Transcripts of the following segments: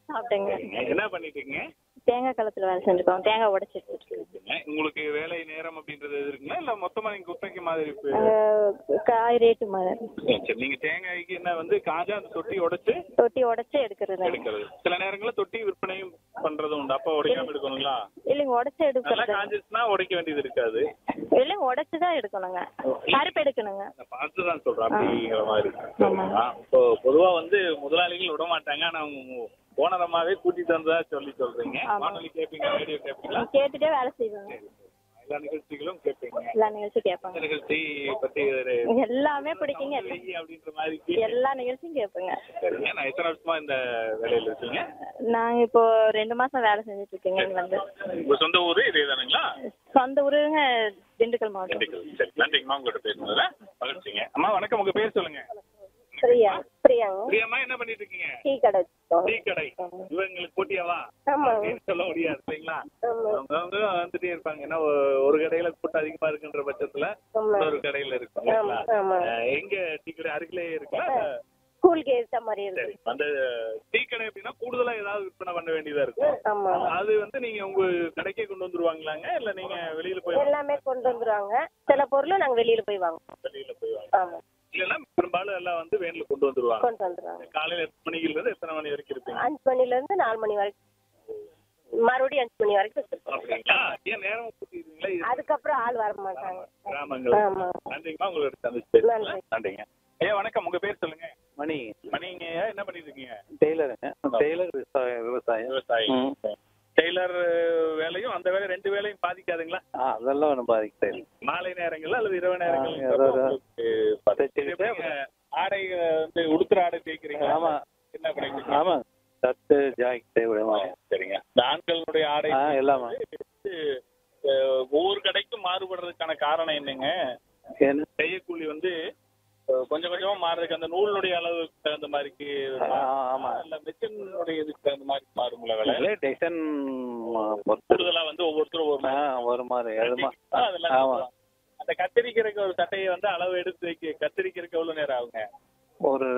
சாப்பிட்டேங்க என்ன பண்ணிட்டு இருக்கீங்க தேங்காய் களத்துல வேலை செஞ்சுக்கோம் தேங்காய் உடைச்சி எடுத்துட்டு சரிங்க. உங்களுக்கு வேலை நேரம் அப்படின்றது எது இருக்குங்களா இல்ல மொத்தமா நீங்க குத்தகைக்கு மாதிரி இப்ப- அஹ் காய் ரேட்டு மாதிரி சரி, சரி நீங்க தேங்காய்க்கு என்ன வந்து காஞ்சா அந்த தொட்டி உடைச்சு தொட்டி உடைச்சி எடுக்கிறது எடுக்கிறது சில நேரங்கள்ல தொட்டி விற்பனையும் பண்றது உண்டு அப்ப உடைக்காம எடுக்கணுங்களா இல்லைங்க உடைச்சி நல்லா எடுக்கிறது காஞ்சிச்சுன்னா உடைக்க வேண்டியது இருக்காது இல்லைங்க உடைச்சி தான் எடுக்கணுங்க பருப்பு எடுக்கணுங்க நான் பார்த்து தான் சொல்றேன் அப்படிங்கிற மாதிரி ஆமா. ஆ, இப்போ பொதுவா வந்து முதலாளிகள் விட மாட்டாங்க ஆனா ஓனரமாவே கூட்டிட்டு வந்ததா சொல்லி சொல்றீங்க ஆமா. வானொலி கேட்பீங்க ரேடியோ கேட்பீங்களா கேட்டுட்டே வேலை செய்வாங்க எல்லா நிகழ்ச்சிகளும் கேட்பீங்க எல்லா நிகழ்ச்சியும் இந்த கேட்பாங்க நிகழ்ச்சி பத்தி ஒரு எல்லாமே பிடிக்குங்க வெயி அப்படின்ற மாதிரி எல்லா நிகழ்ச்சியும் கேட்பேங்க சரிங்க நான் எத்தனை வருஷமா இந்த வேலையில இருக்கீங்க நாங்க இப்போ ரெண்டு மாசம் வேலை செஞ்சுட்டு இருக்கேங்க இங்க வந்து உங்க சொந்த ஊரு இதே தானுங்களா சொந்த ஊருங்க திண்டுக்கல் மாவட்டம் திண்டுக்கல் சரி நன்றிங்கம்மா உங்கள்கிட்ட பேசுனதுல மகிழ்ச்சிங்க அம்மா வணக்கம் உங்க பேர் சொல்லுங்க பிரியா பிரியாங்க பிரியம்மா என்ன பண்ணிட்டு இருக்கீங்க டீ கடை வச்சிருக்கோம். டீ கடை இவங்களுக்கு போட்டியாவா ஆமா. அப்படின்னு சொல்ல முடியாது இல்லைங்களா ஆமா. அவங்க வந்து வந்துட்டே இருப்பாங்க ஏன்னா ஒ- ஒரு கடையில கூட்டம் அதிகமா இருக்குன்ற பட்சத்துல ஆமா. இன்னொரு கடையில இருக்கும் இல்லைங்களா? ஆமா, ஆமா. அஹ், எங்க டீ கடை அருகிலே இருக்கா ஸ்கூலுக்கு ஏத்த மாதிரி இருக்கு சரி அந்த டீ கடை எப்படின்னா கூடுதலா ஏதாவது விற்பனை பண்ண வேண்டியதா இருக்கும் ஆமா அது வந்து நீங்க உங்க கடைக்கே கொண்டு வந்துருவாங்களாங்க இல்ல நீங்க வெளியில போய் எல்லாமே கொண்டு வந்துருவாங்க சில பொருள் நாங்க வெளியில போய் வாங்குவோம் வெளியில போய் வாங்க ஆமா இல்லைன்னா பெரும்பாலும் எல்லாம் வந்து வேன்ல கொண்டு வந்துருவாங்க கொண்டு வந்துருவாங்க காலையில எத்தனை மணிக்கு இருந்து எத்தனை மணி வரைக்கும் இருப்பீங்க அஞ்சு மணில இருந்து நாலு மணி வரைக்கும் மறுபடியும் அஞ்சு மணி வரைக்கும் வச்சிருப்போம் அப்படிங்களா ஏன் நேரம் கூட்டிடுவீங்களா இது அதுக்கப்புறம் ஆள் வர மாட்டாங்க கிராமங்கள் ஆமா நன்றிங்கம்மா உங்களோட சந்திச்சு நன்றி. நன்றிங்க ஐயா வணக்கம் உங்க பேர் சொல்லுங்க மணி மணிங்க என்ன பண்ணிட்டு இருக்கீங்க டெய்லருங்க டெய்லர் விவசாய விவசாயம் விவசாயி ம். டெய்லர் வேலையும் அந்த வேலை ரெண்டு வேலையும் பாதிக்காதுங்களா ஆ அதெல்லாம் ஒன்றும் பாதிக்க மாலை நேரங்கள்ல அல்லது இரவு ஆ, நேரங்கள் இரவு- எப்படி ஆடை வந்து உடுத்துற ஆடை தேய்க்கிறீங்க ஆமா. என்ன பண்ணிக்கிறீங்க ஆமாம் சட்டு ஜாக்கெட்டு விடமா சரிங்க இந்த ஆண்களுடைய ஆடை ஆ எல்லாமா வந்து, அஹ், ஒவ்வொரு கடைக்கும் மாறுபடுறதுக்கான காரணம் என்னங்க என்ன செய்யக்கூலி வந்து அஹ், கொஞ்சம் கொஞ்சமா மாறுறதுக்கு அந்த நூலுடைய அளவுக்கு தகுந்த மாதிரிக்கு ஆ, ஆமா. இல்ல மிஷினுடைய இதுக்கு தகுந்த மாதிரி மாறுங்களா வேலை இல்லை டிசைன் பொறுத்து கூடுதலா வந்து ஒவ்வொருத்தரும் ஒரு ஆ ஒரு மாதிரி அதுமா ஆ, அதெல்லாம் ஆமா. சொல்லுவாங்க. அந்த கத்திரிக்கிறதுக்கு ஒரு சட்டையை வந்து அளவு எடுத்து வைக்க கத்திரிக்கிறதுக்கு எவ்வளவு நேரம் ஆகுங்க ஒரு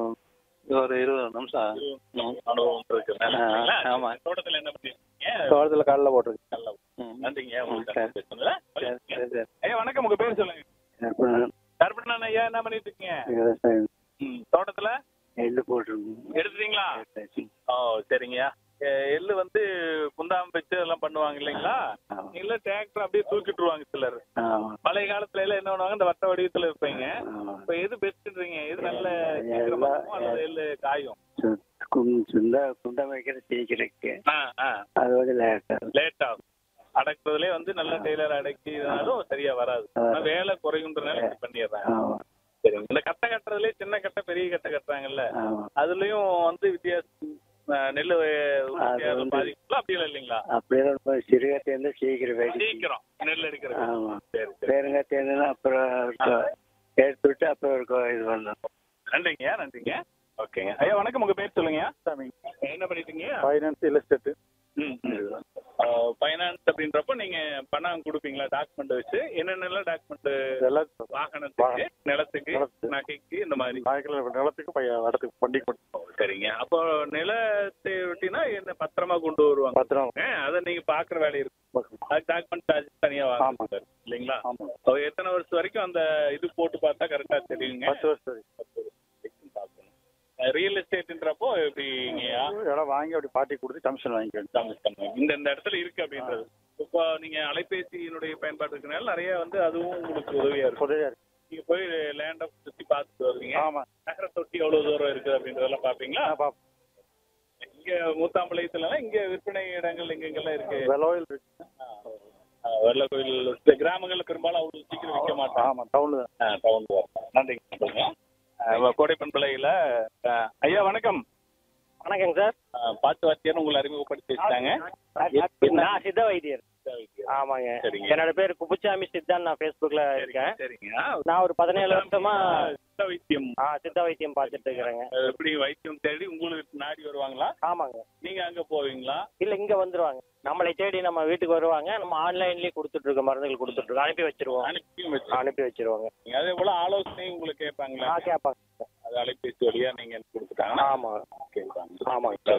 ஒரு இருபது நிமிஷம் ம். அனுபவம் இருக்கு ஆ, ஆமா. தோட்டத்துல என்ன பண்ணிருக்கீங்க தோட்டத்தில் காலில் போட்டிருக்கு நல்லா ம். நன்றிங்க ம், உங்களுக்கு சரி. பேசுனதுல. சரி சரி சரி ஐயா வணக்கம் உங்க பேர் சொல்லுங்க அப்புறம் கருப்பண்ணன் ஐயா என்ன பண்ணிட்டு இருக்கீங்க விவசாயம் ம், தோட்டத்துல எள்ளு போட்டிருக்கோம் எடுத்துட்டீங்களா ஓ சரிங்கய்யா எ- எள்ளு வந்து குந்தாம வச்சு அதெல்லாம் பண்ணுவாங்க இல்லைங்களா ஆமா. இல்ல டிராக்டர் அப்படியே தூக்கிட்டுருவாங்க சிலர் ஆமாம் பழைய காலத்துல எல்லாம் என்ன பண்ணுவாங்க இந்த வட்ட வடிவத்துல இருப்பீங்க ஆமாம் இப்ப எது பெஸ்ட்ன்றீங்க எது நல்ல எல்லாம் சீக்கிரமா இருக்கும் அல்லது எள்ளு காயும் சுண்டா சுண்டா வைக்கிற சீக்கிரக்கு ஆ ஆ அது வந்து லேட்டாக லேட் ஆகும் அடக்குறதுலே வந்து நல்ல டெய்லர் அடக்கினாலும் சரியா வராது ஆனா வேலை குறையுன்றனால இப்படி பண்ணிடுறாங்க ஆமாம் சரிங்க இந்த கட்டை கட்டுறதுலயே சின்ன கட்டை பெரிய கட்டை கட்டுறாங்கல்ல ஆமாம் அதுலயும் வந்து வித்தியாசம் அஹ், நெல்லு அது வந்து- பாதிக்கலாம் அப்படி இல்லை இல்லைங்களா அப்படியே ரொம்ப சிறுகத்தேர்ந்து சீக்கிரம் வெடி சீக்கிரம் நெல் எடுக்கிறது ஆமாம் சரி சரி பேருங்கத்தேர்ந்துன்னா அப்புறம் இருக்கும். எடுத்து விட்டு அப்புறம் இருக்கும் இது பண்ணணும் நன்றிங்க நன்றிங்க ஓகேங்க ஐயா வணக்கம் உங்க பேர் சொல்லுங்க என்ன பண்ணிட்டீங்க ஃபைனான்ஸ் இல்லஸ்டேட்டு ஃபைனான்ஸ் அப்படின்றப்போ நீங்க பணம் கொடுப்பீங்களா டாக்குமெண்ட் வச்சு என்னென்னலாம் டாக்குமெண்ட் இதெல்லாம் வாகனத்துக்கு நிலத்துக்கு நிலத்துக்கு. நகைக்கு இந்த மாதிரி நாய்க்கில் நிலத்துக்கு பையன் இடத்துக்கு வண்டி கொண்டு சரிங்க அப்போ நிலத்தை விட்டினா என்ன பத்திரமா கொண்டு வருவாங்க பத்திரம் ஆ, அதை நீங்க பாக்குற வேலை இருக்கும் அது டாக்குமெண்ட் சார்ஜ் தனியா வாங்க ஆமா. சார் இல்லைங்களா ஆமாம் அப்போ எத்தனை வருஷம் வரைக்கும் அந்த இது போட்டு பார்த்தா கரெக்டா தெரியுங்க பத்து வருஷம் வரைக்கும். ரியல் எஸ்டேட்ன்றப்போ எப்படிங்கய்யா இடம் வாங்கி அப்படி பாட்டி கொடுத்து கமிஷன் வாங்கிக்கணும் தமிழ் தமிழ். இந்த இந்த இடத்துல இருக்கு அப்படின்றது இப்போ நீங்க அலைபேசியினுடைய பயன்பாடு இருக்கனால நிறைய வந்து அதுவும் உங்களுக்கு உதவியா இருக்கும் உதவியாக இருக்கு நீங்க போய் லேண்ட சுத்தி பார்த்துட்டு வருவீங்க ஆமாம் நகர தொட்டி எவ்வளவு தூரம் இருக்குது அப்படின்றதெல்லாம் பாப்பீங்களா ஆ பாப்போம் இங்க மூத்தாம்பாளையத்துலலாம் இங்க விற்பனை இடங்கள் எங்கெங்கெல்லாம் இருக்கு வெலோயில் இருக்கு வெள்ள கோயில் இந்த கிராமங்கள்ல பெரும்பாலும் அவ்வளவு சீக்கிரம் விற்க மாட்டாங்க ஆமாம் டவுனில் தான் டவுன் நன்றிங்க நன்றிங்க அஹ் கோடைப்பண்பலையில அஹ் ஐயா வணக்கம் வணக்கங்க சார் அஹ் பாட்டு வாத்தியார் உங்களை அறிமுகப்படுத்தி வச்சுட்டாங்க நான் சித்த வைத்தியர் ஆமாங்க சரிங்க. என்னோட பேர் குப்புச்சாமி சித்தான் நான் ஃபேஸ்புக்கில் இருக்கேன் சரிங்க நான் ஒரு பதினேழு வருஷமா சித்த வைத்தியம் ஆ, சித்த வைத்தியம் பார்த்துட்டு இருக்கிறேங்க அஹ் எப்படி வைத்தியம் தேடி உங்களுக்கு நாடி வருவாங்களா ஆமாங்க நீங்க அங்க போவீங்களா இல்ல இங்க வந்துருவாங்க நம்மளை தேடி நம்ம வீட்டுக்கு வருவாங்க நம்ம ஆன்லைன்லயே கொடுத்துட்டு இருக்கோம் மருந்துகள் கொடுத்துட்டு இருக்கோம் அனுப்பி வச்சிருவோம் அனுப்பியும் வச்சு அனுப்பி வச்சிருவாங்க அதே போல ஆலோசனை உங்களுக்கு கேட்பாங்களா ஆ கேட்பாங்க அது அலைபேசி வழியா நீங்க கொடுத்துட்டாங்கன்னா ஆமா கேட்பாங்க ஆமாங்க